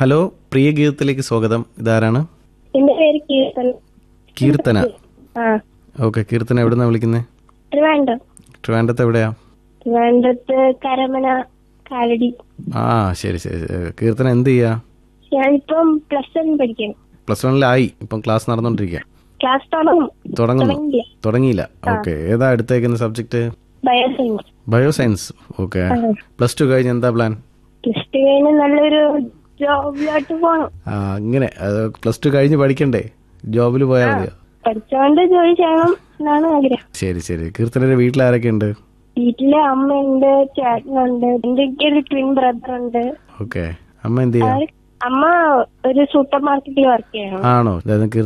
Hello പ്രിയ ഗീതത്തിലേക്ക് സ്വാഗതം ഇതാരാണ് എന്റെ പേര് കീർത്തൻ കീർത്തന ആ ഓക്കെ കീർത്തന എവിടെ നിന്നാണ് വിളിക്കുന്നത് ട്രിവാൻഡ്രം ട്രിവാൻഡ്രത്ത് എവിടെയാ ട്രിവാൻഡ്രത്ത് കരമന കാലടി ആ ശരി ശരി ശരി. കീർത്തന എന്ത് ചെയ്യാ ഞാനിപ്പം പ്ലസ് വൺ പഠിക്കണം പ്ലസ് വണ്ണിലായി ഇപ്പം ക്ലാസ് നടന്നുകൊണ്ടിരിക്കുക ക്ലാസ് തുടങ്ങും തുടങ്ങുന്നു തുടങ്ങിയില്ല തുടങ്ങിയില്ല ഓക്കെ ഏതാ എടുത്തേക്കുന്ന subject bioscience bio science okay plus two കഴിഞ്ഞ് എന്താ പ്ലാൻ പ്ലസ് ടു കഴിഞ്ഞ് നല്ലൊരു ജോബിലോട്ട് പോകണം ആ അങ്ങനെ പ്ലസ് ടു കഴിഞ്ഞ് പഠിക്കണ്ടേ ജോബിൽ പോയാൽ മതിയോ പഠിച്ചോണ്ട് ജോലി ചെയ്യണം എന്നാണ് ആഗ്രഹം ശരി ശരി കീർത്തനയുടെ വീട്ടിൽ ആരൊക്കെ ഉണ്ട് വീട്ടില് അമ്മയുണ്ട് ചേട്ടനുണ്ട് എന്റെ ഒരു ട്വിൻ ബ്രദർ ഉണ്ട് ഓക്കെ അമ്മ എന്ത് ചെയ്യാ അവര്- അമ്മ ഒരു സൂപ്പർ മാർക്കറ്റിൽ വർക്ക് ചെയ്യണം ആണോ അതായത്